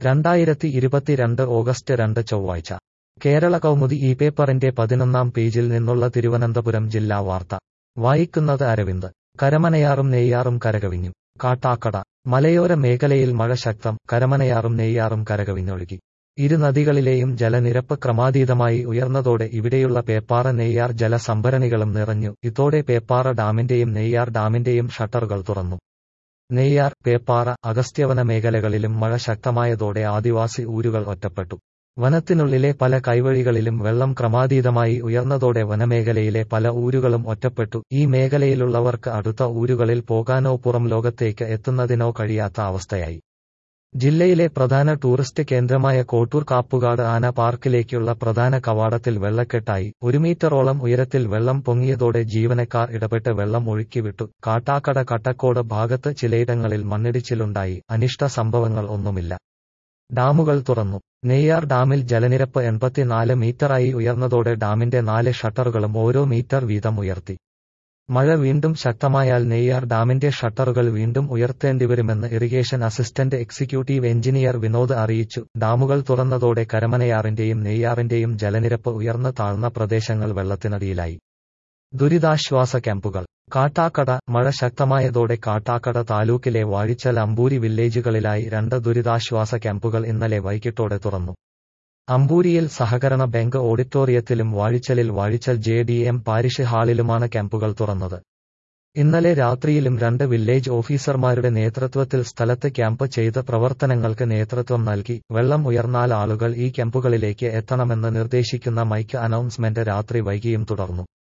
രണ്ടായിരത്തി ഇരുപത്തിരണ്ട് ഓഗസ്റ്റ് രണ്ട് ചൊവ്വാഴ്ച കേരള കൗമുദി ഈ പേപ്പറിന്റെ പതിനൊന്നാം പേജിൽ നിന്നുള്ള തിരുവനന്തപുരം ജില്ലാ വാർത്ത വായിക്കുന്നത് അരവിന്ദ് കരമനയാറും നെയ്യാറും കരകവിഞ്ഞു കാട്ടാക്കട മലയോര മേഖലയിൽ മഴ ശക്തം കരമനയാറും നെയ്യാറും കരകവിഞ്ഞൊഴുകി ഇരു നദികളിലെയും ജലനിരപ്പ് ക്രമാതീതമായി ഉയർന്നതോടെ ഇവിടെയുള്ള പേപ്പാറ നെയ്യാർ ജലസംഭരണികളും നിറഞ്ഞു ഇതോടെ പേപ്പാറ ഡാമിന്റെയും നെയ്യാർ ഡാമിന്റെയും ഷട്ടറുകൾ തുറന്നു നെയ്യാർ പേപ്പാറ അഗസ്ത്യവന മേഖലകളിലും മഴ ശക്തമായതോടെ ആദിവാസി ഊരുകൾ ഒറ്റപ്പെട്ടു വനത്തിനുള്ളിലെ പല കൈവഴികളിലും വെള്ളം ക്രമാതീതമായി ഉയർന്നതോടെ വനമേഖലയിലെ പല ഊരുകളും ഒറ്റപ്പെട്ടു ഈ മേഖലയിലുള്ളവർക്ക് അടുത്ത ഊരുകളിൽ പോകാനോ പുറം ലോകത്തേക്ക് എത്തുന്നതിനോ കഴിയാത്ത അവസ്ഥയായി ജില്ലയിലെ പ്രധാന ടൂറിസ്റ്റ് കേന്ദ്രമായ കോട്ടൂർ കാപ്പുകാട് ആന പാർക്കിലേക്കുള്ള പ്രധാന കവാടത്തിൽ വെള്ളക്കെട്ടായി ഒരു മീറ്ററോളം ഉയരത്തിൽ വെള്ളം പൊങ്ങിയതോടെ ജീവനക്കാർ ഇടപെട്ട് വെള്ളം ഒഴുക്കിവിട്ടു കാട്ടാക്കട കട്ടക്കോട് ഭാഗത്ത് ചിലയിടങ്ങളിൽ മണ്ണിടിച്ചിലുണ്ടായി അനിഷ്ട സംഭവങ്ങൾ ഒന്നുമില്ല ഡാമുകൾ തുറന്നു നെയ്യാർ ഡാമിൽ ജലനിരപ്പ് എൺപത്തിനാല് മീറ്ററായി ഉയർന്നതോടെ ഡാമിന്റെ നാല് ഷട്ടറുകളും ഓരോ മീറ്റർ വീതം ഉയർത്തി മഴ വീണ്ടും ശക്തമായാൽ നെയ്യാർ ഡാമിന്റെ ഷട്ടറുകൾ വീണ്ടും ഉയർത്തേണ്ടിവരുമെന്ന് irrigation assistant executive engineer Vinod അറിയിച്ചു ഡാമുകൾ തുറന്നതോടെ കരമനയാറിന്റെയും നെയ്യാറിന്റെയും ജലനിരപ്പ് ഉയർന്ന് താഴ്ന്ന പ്രദേശങ്ങൾ വെള്ളത്തിനടിയിലായി ദുരിതാശ്വാസ ക്യാമ്പുകൾ കാട്ടാക്കട മഴ ശക്തമായതോടെ കാട്ടാക്കട താലൂക്കിലെ വാഴിച്ചൽ അമ്പൂരി വില്ലേജുകളിലായി രണ്ട് ദുരിതാശ്വാസ ക്യാമ്പുകൾ ഇന്നലെ വൈകിട്ടോടെ തുറന്നു അമ്പൂരിയിൽ സഹകരണ ബാങ്ക് ഓഡിറ്റോറിയത്തിലും വാഴിച്ചലിൽ Vazhichal J D M parish ഹാളിലുമാണ് ക്യാമ്പുകൾ തുറന്നത് ഇന്നലെ രാത്രിയിലും രണ്ട് വില്ലേജ് ഓഫീസർമാരുടെ നേതൃത്വത്തിൽ സ്ഥലത്ത് ക്യാമ്പ് ചെയ്ത് പ്രവർത്തനങ്ങൾക്ക് നേതൃത്വം നൽകി വെള്ളം ഉയർന്നാൽ ആളുകൾ ഈ ക്യാമ്പുകളിലേക്ക് എത്തണമെന്ന് നിർദ്ദേശിക്കുന്ന മൈക്ക് അനൗൺസ്മെന്റ് രാത്രി വൈകിയും തുടർന്നു